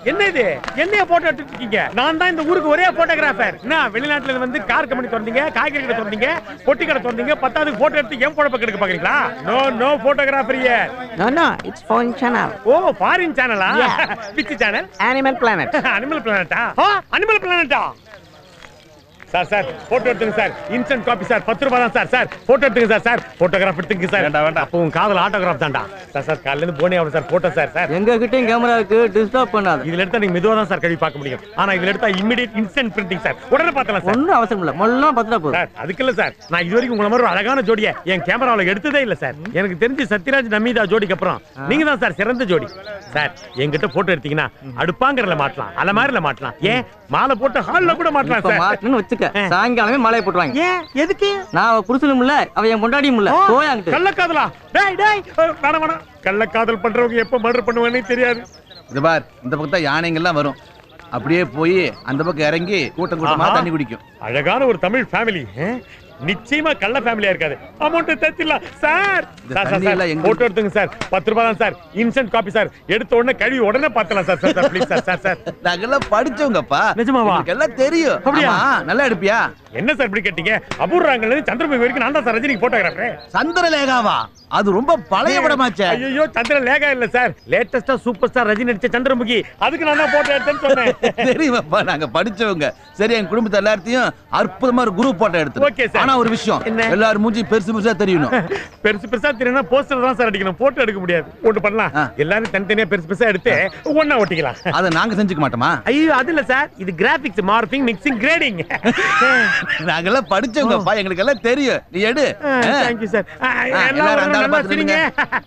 என்ன இது என்னைய போட்டோ எடுத்துட்டு இருக்கீங்க நான் தான் இந்த ஊருக்கு ஒரே போட்டோகிராஃபர் என்ன வெளிநாட்டுல இருந்து வந்து கார் கம்பெனி திறந்தீங்க காய்கறி கடை திறந்தீங்க பொட்டி கடை திறந்தீங்க பத்தாவது போட்டோ எடுத்து என் குழப்ப கெடுக்க பாக்குறீங்களா no no photographer No, no, it's phone channel. ஓ ஃபாரின் சேனலா Yeah. பிச்சி சேனல் Animal Planet. அனிமல் பிளானட்டா அனிமல் பிளானட்டா சார் சார் போட்டோ எடுத்துங்க சார் இன்ஸ்டன்ட் காப்பி சார் பத்து ரூபாய் தான் சார் சார் போட்டோ எடுத்துங்க சார் சார் போட்டோகிராஃப் எடுத்துங்க சார் வேண்டாம் வேண்டாம் அப்போ உங்க காதல் ஆட்டோகிராஃப் தான்டா சார் சார் காலையில இருந்து போனே ஆகணும் சார் போட்டோ சார் சார் எங்க கிட்டயும் கேமரா இருக்கு டிஸ்டர்ப் பண்ணாது இதுல எடுத்தா நீங்க மெதுவா தான் சார் கழுவி பார்க்க முடியும் ஆனா இதுல எடுத்தா இமிடியேட் இன்ஸ்டன்ட் பிரிண்டிங் சார் உடனே பார்த்தலாம் சார் ஒன்றும் அவசரம் இல்ல மொல்லாம் பத்துட்டா போதும் சார் அதுக்கு இல்ல சார் நான் இது வரைக்கும் உங்களை மாதிரி ஒரு அழகான ஜோடியை என் கேமராவுல எடுத்ததே இல்ல சார் எனக்கு தெரிஞ்சு சத்யராஜ் நமிதா ஜோடிக்கு அப்புறம் நீங்க தான் சார் சிறந்த ஜோடி சார் என்கிட்ட போட்டோ எடுத்தீங்கன்னா அடுப்பாங்கறல மாட்டலாம் அலமாரில மாட்டலாம் ஏன் மாலை போட்டு ஹால்ல கூட மாட்டலாம் இப்ப சார் மாட்டணும்னு வச்சுக்க சாயங்காலமே மாலையை போட்டுருவாங்க ஏன் எதுக்கு நான் அவ புருஷனும் இல்ல அவ என் பொண்டாடியும் இல்ல போயாங்கிட்டு கள்ளக்காதலா டேய் டேய் அஹ், வேணாம் வேணாம் கள்ளக்காதல் பண்றவங்க எப்ப மர்டர் பண்ணுவானே தெரியாது இது பார் இந்த பக்கம் தான் யானைங்கெல்லாம் வரும் அப்படியே போய் அந்த பக்கம் இறங்கி கூட்டம் கூட்டமா ஆஹா. தண்ணி குடிக்கும் அழகான ஒரு தமிழ் ஃபேமிலி நிச்சயமா கள்ள ஃபேமிலியா இருக்காது அமௌண்ட் தச்சிடலாம் சார் இந்த சார் தண்ணி சார் எல்லாம் எங்க போட்டோ எடுத்துங்க சார் பத்து ரூபாய் தான் சார் இன்ஸ்டன்ட் காப்பி சார் எடுத்த உடனே கழுவி உடனே பார்த்தலாம் sir sir sir please sir sir sir நாங்கெல்லாம் படிச்சவங்கப்பா நிஜமாவா? எங்களுக்கு எல்லாம் தெரியும் அப்படியா? ஆமா, நல்லா எடுப்பியா என்ன சார் இப்படி கேட்டீங்க அபூர்வாங்கல இருந்து சந்திரமுகி வரைக்கும் நான் தான் சார் ரஜினிக்கு போட்டோகிராஃபர் சந்திரலேகாவா அது ரொம்ப பழைய படமாச்சே ஐயோ சந்திர லேகா இல்ல சார் லேட்டஸ்டா சூப்பர் ஸ்டார் ரஜினி நடிச்ச சந்திரமுகி அதுக்கு நான் தான் போட்டோ எடுத்தேன்னு சொன்னேன் தெரியுமாப்பா நாங்க படிச்சவங்க சரி என் குடும்பத்தை எல்லாத்தையும் அற்புதமா ஒரு குரூப் போட்டோ Okay, எடுத்து sir. ஆனா ஒரு விஷயம் என்ன? எல்லாரும் மூஞ்சி பெருசு பெருசா தெரியணும் பெருசு பெருசா தெரியும்னா போஸ்டர் தான் சார் அடிக்கணும் போட்டோ எடுக்க முடியாது ஒன்று பண்ணலாம் ஆ. எல்லாரும் தனித்தனியா பெருசு பெருசா எடுத்து ஒண்ணா ஒட்டிக்கலாம் அதை நாங்க செஞ்சுக்க மாட்டோமா ஐயோ அது இல்ல சார் இது கிராபிக்ஸ் மார்பிங் மிக்சிங் கிரேடிங் நாங்கெல்லாம் படிச்சவங்கப்பா எங்களுக்கு எல்லாம் தெரியும் நீ எடு தேங்க்யூ சார் எல்லாரும் அந்த ஆளை பார்த்து சிரிங்க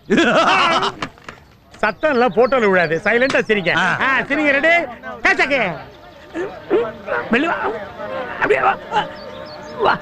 சத்தம் எல்லாம் போட்டோல விழாது சைலண்டா சிரிங்க ஆ. ஆ, சிரிங்க ரெடி கேச்சாக்கே மெல்லுவா அப்படியே வா வா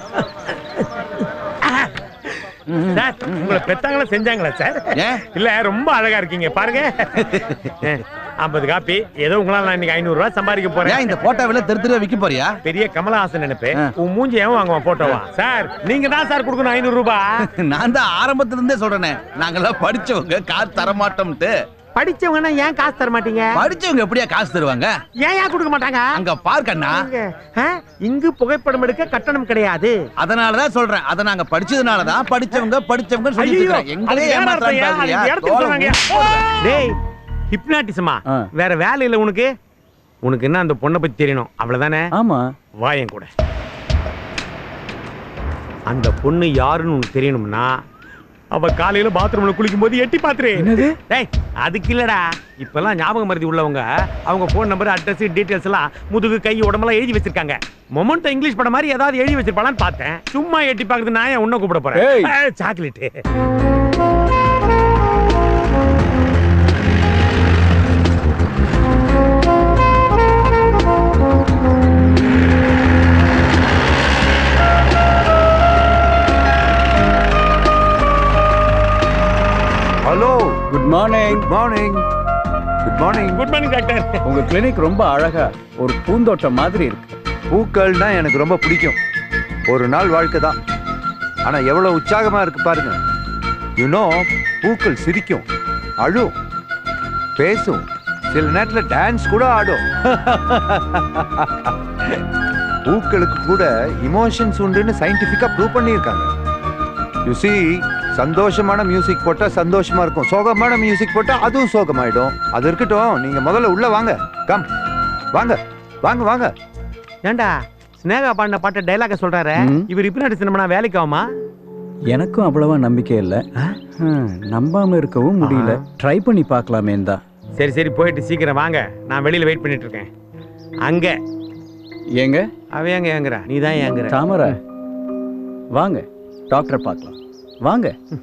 சார் உங்களை பெத்தாங்களா செஞ்சாங்களா சார் ஏன்? இல்ல ரொம்ப அழகா இருக்கீங்க பாருங்க ஐம்பது காப்பி ஏதோ உங்களால நான் இன்னைக்கு ஐநூறு ரூபாய் சம்பாதிக்க ஏன் போறேன் இந்த போட்டோவில தெரு தெருவா விக்க போறியா பெரிய கமலஹாசன் நினைப்பு ஆ. உன் மூஞ்சி ஏன் வாங்குவான் போட்டோவா சார் நீங்க தான் சார் கொடுக்கணும் ஐநூறு ரூபாய் நான் தான் ஆரம்பத்துல இருந்தே சொல்றேனே நாங்கெல்லாம் படிச்சவங்க காசு தர மாட்டோம்ட்டு படிச்சவங்கன்னா ஏன் காசு தர மாட்டீங்க படிச்சவங்க எப்படியா காசு தருவாங்க ஏன் ஏன் கொடுக்க மாட்டாங்க அங்க பார்க்கண்ணா இங்க, ஆ, இங்கு புகைப்படம் எடுக்க கட்டணம் கிடையாது அதனாலதான் சொல்றேன் அத நாங்க படிச்சதுனாலதான் படிச்சவங்க படிச்சவங்க சொல்லி ஐயோ, இருக்கேன் எங்களே அது வேற ஏமாத்துறான்னு அர்த்தம்யா, அது பாக்குறியா? இந்த இடத்துக்கு தோலை சொன்னாங்க. உ- டேய் ஹிப்னாட்டிசமா ஆ. வேற வேலை இல்ல உனக்கு உனக்கு என்ன அந்த பொண்ணை பத்தி தெரியணும் அவ்வளவுதானே ஆமா வா என் கூட அந்த பொண்ணு யாருன்னு உனக்கு தெரியணும்னா அவ காலையில பாத்ரூம்ல குளிக்கும் போது எட்டி பாத்துரு என்னது? டேய் அதுக்கு இல்லடா இப்பெல்லாம் ஞாபக மருதி உள்ளவங்க அவங்க போன் நம்பர் அட்ரஸ் டீடைல்ஸ் எல்லாம் முதுகு கை உடம்பெல்லாம் எழுதி வச்சிருக்காங்க மொமெண்ட் இங்கிலீஷ் படம் மாதிரி ஏதாவது எழுதி வச்சிருப்பாளான்னு பார்த்தேன் சும்மா எட்டி பார்க்கறது நான் ஏன் உன்ன கூப்பிட ஏய். போறேன் chocolate hello good morning good morning good morning good morning doctor உங்க கிளினிக் ரொம்ப அழகா ஒரு பூந்தோட்டம் மாதிரி இருக்கு பூக்கள்னா எனக்கு ரொம்ப பிடிக்கும் ஒரு நாள் வாழ்க்கை தான் ஆனா எவ்வளவு உற்சாகமா இருக்கு பாருங்க யூனோ பூக்கள் சிரிக்கும் அழும் பேசும் சில நேரத்துல டான்ஸ் கூட ஆடும் பூக்களுக்கு கூட இமோஷன்ஸ் உண்டுன்னு சயின்டிஃபிக்கா ப்ரூவ் பண்ணியிருக்காங்க யூ see சந்தோஷமான மியூசிக் போட்டா சந்தோஷமா இருக்கும் சோகமான மியூசிக் போட்டா அதுவும் சோகமாயிடும் அது இருக்கட்டும் நீங்க முதல்ல உள்ள வாங்க கம் வாங்க வாங்க வாங்க ஏண்டா ஸ்னேகா பாடின பாட்ட டைலாக சொல்றாரு ம். இவர் ஹிப்னாட்டிஸ் நம்ம வேலைக்கு ஆகுமா எனக்கும் அவ்வளவா நம்பிக்கை இல்லை நம்பாம இருக்கவும் முடியல ட்ரை பண்ணி பார்க்கலாமே தான் சரி சரி போயிட்டு சீக்கிரம் வாங்க நான் வெளியில வெயிட் பண்ணிட்டு இருக்கேன் அங்க ஏங்க அவ எங்க ஏங்குறா நீ தான் ஏங்குற தாமரை வாங்க டாக்டரை பார்க்கலாம் வாங்க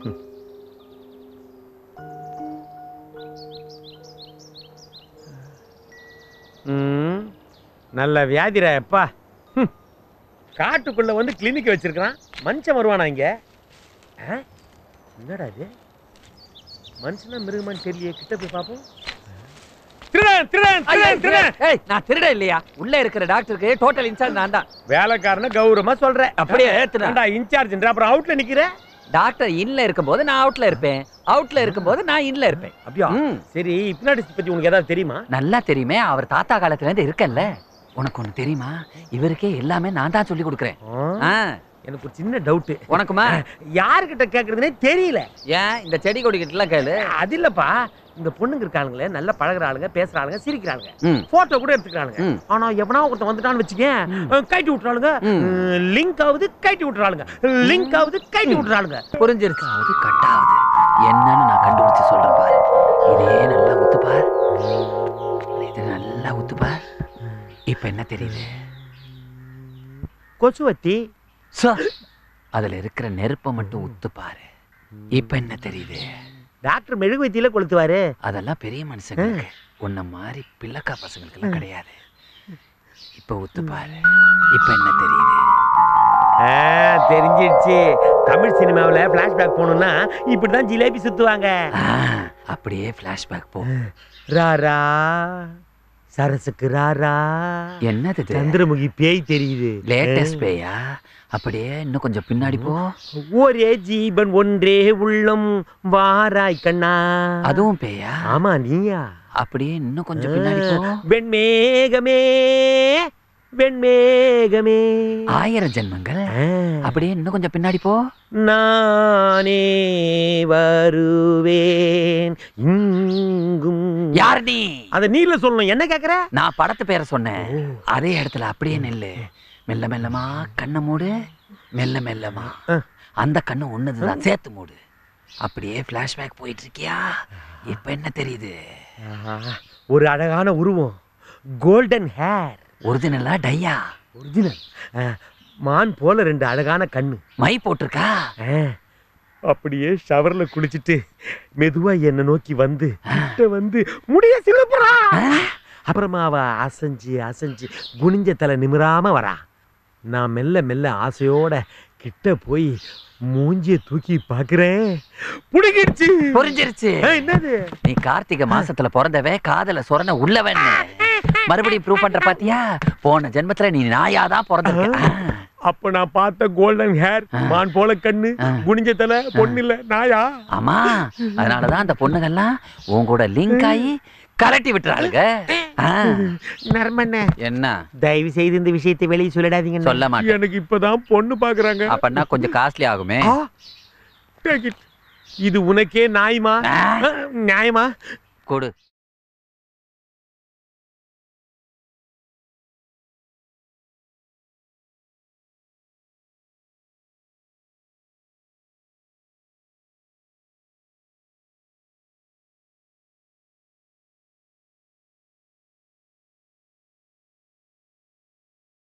ம், நல்ல வியாதிரா எப்பா ஹம். காட்டுக்குள்ள வந்து கிளினிக் வச்சிருக்கான் மனுஷன் வருவானா இங்க ஆ? என்னடா இது மனுஷனா மிருகமான்னு தெரியலையே கிட்ட போய் பார்ப்போம் திருடன் திருடன் திருடன் திருடன் ஏய் நான் திருட இல்லையா உள்ள இருக்கிற டாக்டருக்கு டோட்டல் இன்சார்ஜ் நான் தான் வேலைக்காரன கௌரவமா சொல்ற அப்படியே ஏத்துனா ஏண்டா இன்சார்ஜ்ன்ற அப்புறம் அவுட்ல நிக்கிற டாக்டர் இன்ல இருக்கும்போது நான் அவுட்ல இருப்பேன் அவுட்ல இருக்கும்போது நான் இன்ல இருப்பேன் அப்படியா ம், சரி ஹிப்னாட்டிஸ்ட் பத்தி உனக்கு ஏதாவது தெரியுமா நல்லா தெரியுமே அவர் தாத்தா காலத்துல இருந்து இருக்கல்ல உனக்கு ஒண்ணு தெரியுமா இவருக்கே எல்லாமே நான் தான் சொல்லி கொடுக்குறேன் ஆ, ஆ, எனக்கு ஒரு சின்ன டவுட் உனக்குமா யாருக்கிட்ட கேக்குறதுனே தெரியல ஏன் இந்த செடி கொடி கிட்ட எல்லாம் கேளு அது இல்லப்பா இந்த பொண்ணுங்க இருக்காளுங்களே நல்லா பழகுற ஆளுங்க பேசுற ஆளுங்க சிரிக்கிறாளுங்க ம். போட்டோ கூட எடுத்துக்கிறாளுங்க ம். ஆனா எவனா ஒருத்தன் வந்துட்டான்னு வச்சுக்கேன் கைட்டி விட்டுறாளுங்க ம். லிங்க் ஆகுது கைட்டி விட்டுறாளுங்க லிங்க் ஆகுது கைட்டி விட்டுறாளுங்க புரிஞ்சிருக்காவது கட்டாவது என்னன்னு நான் கண்டுபிடிச்சு சொல்றேன் பாரு இதே நல்லா உத்து பார் இது நல்லா உத்து பார் இப்ப என்ன தெரியுது கொசுவத்தி சோ, அதுல இருக்கிற நெருப்பை மட்டும் உத்து பாரு இப்ப என்ன தெரியுது டாக்டர் மெழுகுவத்தியில கொளுத்துவாரு அதெல்லாம் பெரிய மனுஷங்களுக்கு உன்ன மாதிரி பிள்ளக்கா பசங்களுக்கு எல்லாம் கிடையாது இப்ப உத்து பாரு இப்ப என்ன தெரியுது ஆ, தெரிஞ்சிடுச்சு தமிழ் சினிமாவுல பிளாஷ்பேக் போகணும்னா இப்படிதான் ஜிலேபி சுத்துவாங்க ஆ, அப்படியே பிளாஷ்பேக் போ ராரா சரசுக்கு ராரா என்னது இது? சந்திரமுகி பேய் தெரியுது லேட்டஸ்ட் பேயா அப்படியே இன்னும் கொஞ்சம் பின்னாடி போ ஒரே ஜீவன் ஒன்றே உள்ளம் வாராய் கண்ணா அதுவும் பேயா ஆமா நீயா அப்படியே இன்னும் கொஞ்சம் பின்னாடி போ வெண்மேகமே வெண்மேகமே ஆயிரம் ஜென்மங்கள் ஆ, அப்படியே இன்னும் கொஞ்சம் பின்னாடி போ நானே வருவேன் இங்கும் யார் நீ அத நீல சொல்லணும் என்ன கேக்குற நான் படத்து பேரை சொன்னேன் அதே இடத்துல அப்படியே நில்லு மெல்ல மெல்லமா கண்ணை மூடு மெல்ல மெல்லமா ஆ. அந்த கண்ணு ஒண்ணுதுதான் சேர்த்து மூடு அப்படியே பிளாஷ்பேக் போயிட்டு இருக்கியா இப்ப என்ன தெரியுது ஆஹா, ஒரு அழகான உருவம் கோல்டன் ஹேர் ஒரிஜினலா டையா ஒரிஜினல் மான் போல ரெண்டு அழகான கண்ணு மை போட்டிருக்கா ஆ, அப்படியே ஷவர்ல குளிச்சிட்டு மெதுவா என்னை நோக்கி வந்து கிட்ட வந்து முடிய சிலுப்புறா அப்புறமா அவ அசைஞ்சு அசைஞ்சு குனிஞ்ச தலை நிமிராம வரா நான் மெல்ல மெல்ல ஆசையோட கிட்ட போய் மூஞ்சிய தூக்கி பாக்குறேன் புடிக்கிடுச்சு புரிஞ்சிருச்சு ஆ, என்னது நீ கார்த்திகை மாசத்துல பிறந்தவ காதல சொரண உள்ளவன் மறுபடியும் ப்ரூவ் பண்ற பாத்தியா போன ஜென்மத்துல நீ நாயாதான் பிறந்திருக்க ஆ. அப்ப நான் பார்த்த கோல்டன் ஹேர் மான் போல கண்ணு ஆ. குனிஞ்ச தலை பொண்ணு இல்ல நாயா ஆமா அதனாலதான் அந்த பொண்ணுங்கெல்லாம் உன் கூட லிங்க் ஆகி கலட்டி விட்டுறாளுங்க ஆ. நர்மண்ண என்ன தயவு செய்து இந்த விஷயத்தை வெளியே சொல்லிடாதீங்க சொல்ல மாட்டேன் எனக்கு இப்பதான் பொண்ணு பாக்குறாங்க அப்பன்னா கொஞ்சம் காஸ்ட்லி ஆகுமே ஆ, take it. இது உனக்கே நியாயமா ஆ. ஆ, நியாயமா கொடு